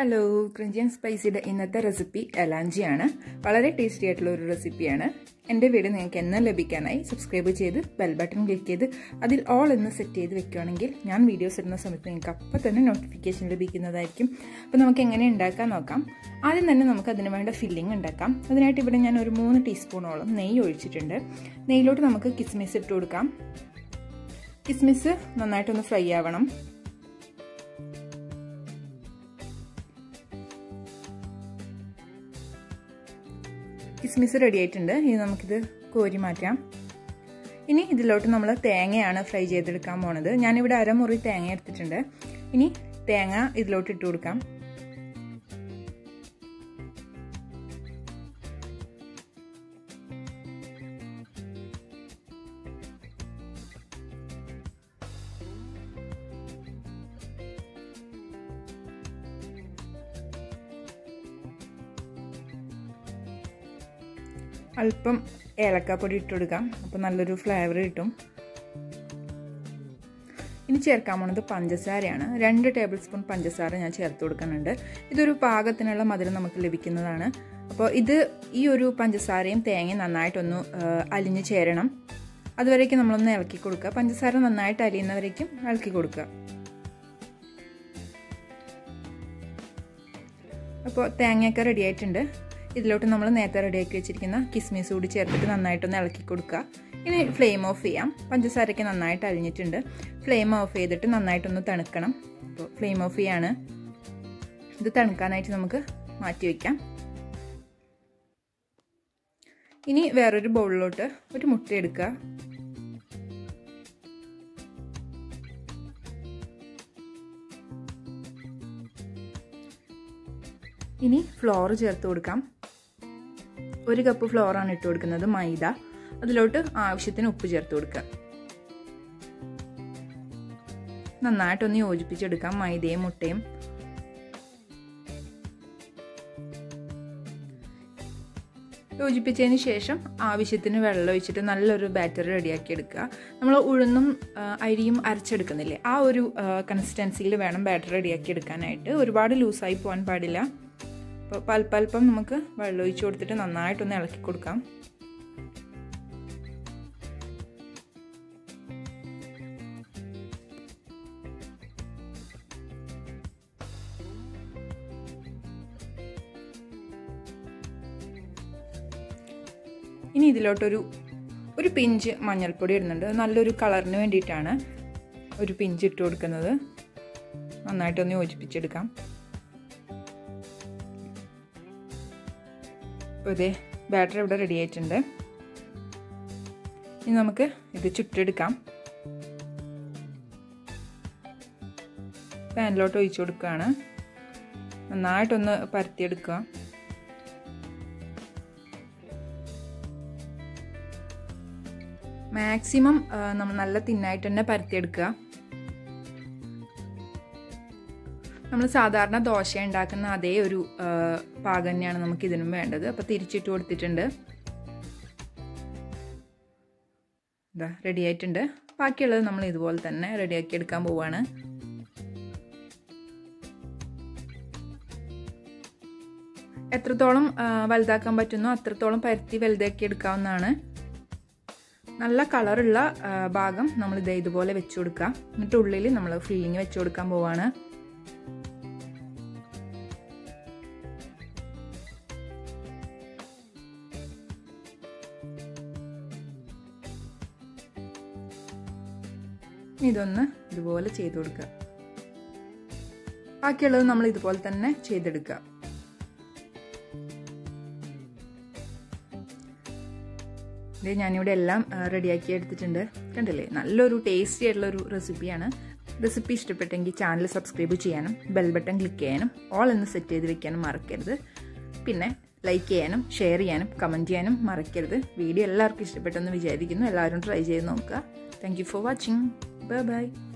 hello cringy and സ്പൈസിയുടെ ഇന്നത്തെ recipe എലാഞ്ചിയാണ് വളരെ tasty ആയിട്ടുള്ള ഒരു റെസിപ്പിയാണ് എൻ്റെ വീഡിയോ നിങ്ങൾക്ക് എന്നും ലഭിക്കാനായി സബ്സ്ക്രൈബ് ചെയ്ത് ബെൽ ബട്ടൺ ക്ലിക്ക് ചെയ്ത് അതിൽ ഓൾ എന്ന് സെറ്റ് ചെയ്ത് വെക്കുകയാണെങ്കിൽ ഞാൻ വീഡിയോസ് ഇടുന്ന സമയത്ത് നിങ്ങൾക്ക് അപ്പം തന്നെ നോട്ടിഫിക്കേഷൻ ലഭിക്കുന്നതായിരിക്കും അപ്പോൾ നമുക്ക് എങ്ങനെ ഉണ്ടാക്കാൻ നോക്കാം ആദ്യം തന്നെ നമുക്ക് അതിന് വേണ്ട ഫില്ലിംഗ് ഉണ്ടാക്കാം അതിനായിട്ട് ഇവിടെ ഞാൻ ഒരു മൂന്ന് ടീസ്പൂണോളം നെയ്യ് ഒഴിച്ചിട്ടുണ്ട് നെയ്യിലോട്ട് നമുക്ക് കിസ്മിസ് ഇട്ട് കൊടുക്കാം കിസ്മിസ് നന്നായിട്ടൊന്ന് ഫ്രൈ ആവണം കിസ്മിസ് റെഡി ആയിട്ടുണ്ട് ഇനി നമുക്കിത് കോരി മാറ്റാം ഇനി ഇതിലോട്ട് നമ്മൾ തേങ്ങയാണ് ഫ്രൈ ചെയ്തെടുക്കാൻ പോണത് ഞാനിവിടെ അരമുറി തേങ്ങ എടുത്തിട്ടുണ്ട് ഇനി തേങ്ങ ഇതിലോട്ട് ഇട്ട് കൊടുക്കാം അല്പം ഏലക്കാപ്പൊടി ഇട്ട് കൊടുക്കാം അപ്പോൾ നല്ലൊരു ഫ്ലേവർ കിട്ടും ഇനി ചേർക്കാൻ പോണത് പഞ്ചസാരയാണ് രണ്ട് ടേബിൾ സ്പൂൺ പഞ്ചസാര ഞാൻ ചേർത്ത് കൊടുക്കുന്നുണ്ട് ഇതൊരു പാകത്തിനുള്ള മധുരം നമുക്ക് ലഭിക്കുന്നതാണ് അപ്പോൾ ഇത് ഈ ഒരു പഞ്ചസാരയും തേങ്ങയും നന്നായിട്ടൊന്ന് അലിഞ്ഞ് ചേരണം അതുവരേക്കും നമ്മളൊന്ന് ഇളക്കി കൊടുക്കുക പഞ്ചസാര നന്നായിട്ട് അലിയുന്നവരേക്കും ഇളക്കി കൊടുക്കുക അപ്പോൾ തേങ്ങയൊക്കെ റെഡി ആയിട്ടുണ്ട് ഇതിലോട്ട് നമ്മൾ നേരത്തെ റെഡിയാക്കി വെച്ചിരിക്കുന്ന കിസ്മിസ് കൂടി ചേർത്തിട്ട് നന്നായിട്ടൊന്ന് ഇളക്കി കൊടുക്കുക ഇനി ഫ്ലെയിം ഓഫ് ചെയ്യാം പഞ്ചസാരയ്ക്ക് നന്നായിട്ട് അലിഞ്ഞിട്ടുണ്ട് ഫ്ലെയിം ഓഫ് ചെയ്തിട്ട് നന്നായിട്ടൊന്ന് തണുക്കണം അപ്പോൾ ഫ്ലെയിം ഓഫ് ചെയ്യാണ് ഇത് തണുക്കാനായിട്ട് നമുക്ക് മാറ്റി വയ്ക്കാം ഇനി വേറൊരു ബൗളിലോട്ട് ഒരു മുട്ട എടുക്കുക ഇനി ഫ്ലോർ ചേർത്ത് കൊടുക്കാം ഒരു കപ്പ് ഫ്ലോറാണ് ഇട്ട് കൊടുക്കുന്നത് മൈദ അതിലോട്ട് ആവശ്യത്തിന് ഉപ്പ് ചേർത്ത് കൊടുക്കുക നന്നായിട്ടൊന്ന് യോജിപ്പിച്ചെടുക്കാം മൈദയും മുട്ടയും യോജിപ്പിച്ചതിന് ശേഷം ആവശ്യത്തിന് വെള്ളം ഒഴിച്ചിട്ട് നല്ലൊരു ബാറ്റർ റെഡിയാക്കി എടുക്കുക നമ്മൾ ഉഴുന്നും അരിയും അരച്ചെടുക്കുന്നില്ലേ ആ ഒരു കൺസിസ്റ്റൻസിയിൽ വേണം ബാറ്റർ റെഡിയാക്കി എടുക്കാനായിട്ട് ഒരുപാട് ലൂസായി പോകാൻ പാടില്ല അപ്പോൾ പൽപ്പൽപ്പം നമുക്ക് വെള്ളം ഒഴിച്ച് കൊടുത്തിട്ട് നന്നായിട്ടൊന്ന് ഇളക്കി കൊടുക്കാം ഇനി ഇതിലോട്ടൊരു ഒരു പിഞ്ച് മഞ്ഞൾപ്പൊടി ഇടുന്നുണ്ട് നല്ലൊരു കളറിന് വേണ്ടിയിട്ടാണ് ഒരു പിഞ്ച് ഇട്ട് കൊടുക്കുന്നത് നന്നായിട്ടൊന്ന് യോജിപ്പിച്ചെടുക്കാം അപ്പോൾ ഇതേ ബാറ്റർ ഇവിടെ റെഡി ആയിട്ടുണ്ട് ഇനി നമുക്ക് ഇത് ചുട്ടെടുക്കാം പാനിലോട്ട് ഒഴിച്ചു കൊടുക്കുകയാണ് നന്നായിട്ടൊന്ന് പരത്തിയെടുക്കുക മാക്സിമം നമ്മൾ നല്ല തിന്നായിട്ട് തന്നെ പരത്തിയെടുക്കുക നമ്മൾ സാധാരണ ദോശ ഉണ്ടാക്കുന്ന അതേ ഒരു പാകം തന്നെയാണ് നമുക്ക് ഇതിനും വേണ്ടത് അപ്പോൾ തിരിച്ചിട്ട് കൊടുത്തിട്ടുണ്ട് ഇതാ റെഡി ആയിട്ടുണ്ട് ബാക്കിയുള്ളത് നമ്മൾ ഇതുപോലെ തന്നെ റെഡിയാക്കി എടുക്കാൻ പോവാണ് എത്രത്തോളം വലുതാക്കാൻ പറ്റുന്നോ അത്രത്തോളം പരത്തി വലുതാക്കി എടുക്കാവുന്നതാണ് നല്ല കളറുള്ള ഭാഗം നമ്മൾ ഇത് ഇതുപോലെ വെച്ച് കൊടുക്കുക എന്നിട്ട് ഉള്ളിൽ നമ്മൾ ഫില്ലിങ് വെച്ച് കൊടുക്കാൻ പോവാണ് ഇതൊന്ന് ഇതുപോലെ ചെയ്ത് കൊടുക്കുക ബാക്കിയുള്ളത് നമ്മൾ ഇതുപോലെ തന്നെ ചെയ്തെടുക്കുക ഇത് ഞാനിവിടെ എല്ലാം റെഡിയാക്കി എടുത്തിട്ടുണ്ട് കണ്ടില്ലേ നല്ലൊരു ടേസ്റ്റി ആയിട്ടുള്ള ഒരു റെസിപ്പിയാണ് റെസിപ്പി ഇഷ്ടപ്പെട്ടെങ്കിൽ ചാനൽ സബ്സ്ക്രൈബ് ചെയ്യാനും ബെൽ ബട്ടൺ ക്ലിക്ക് ചെയ്യാനും ഓൾ എന്ന് സെറ്റ് ചെയ്ത് വെക്കാനും മറക്കരുത് പിന്നെ ലൈക്ക് ചെയ്യാനും ഷെയർ ചെയ്യാനും കമൻറ്റ് ചെയ്യാനും മറക്കരുത് വീഡിയോ എല്ലാവർക്കും ഇഷ്ടപ്പെട്ടെന്ന് വിചാരിക്കുന്നു എല്ലാവരും ട്രൈ ചെയ്ത് നോക്കുക thank for watching bye by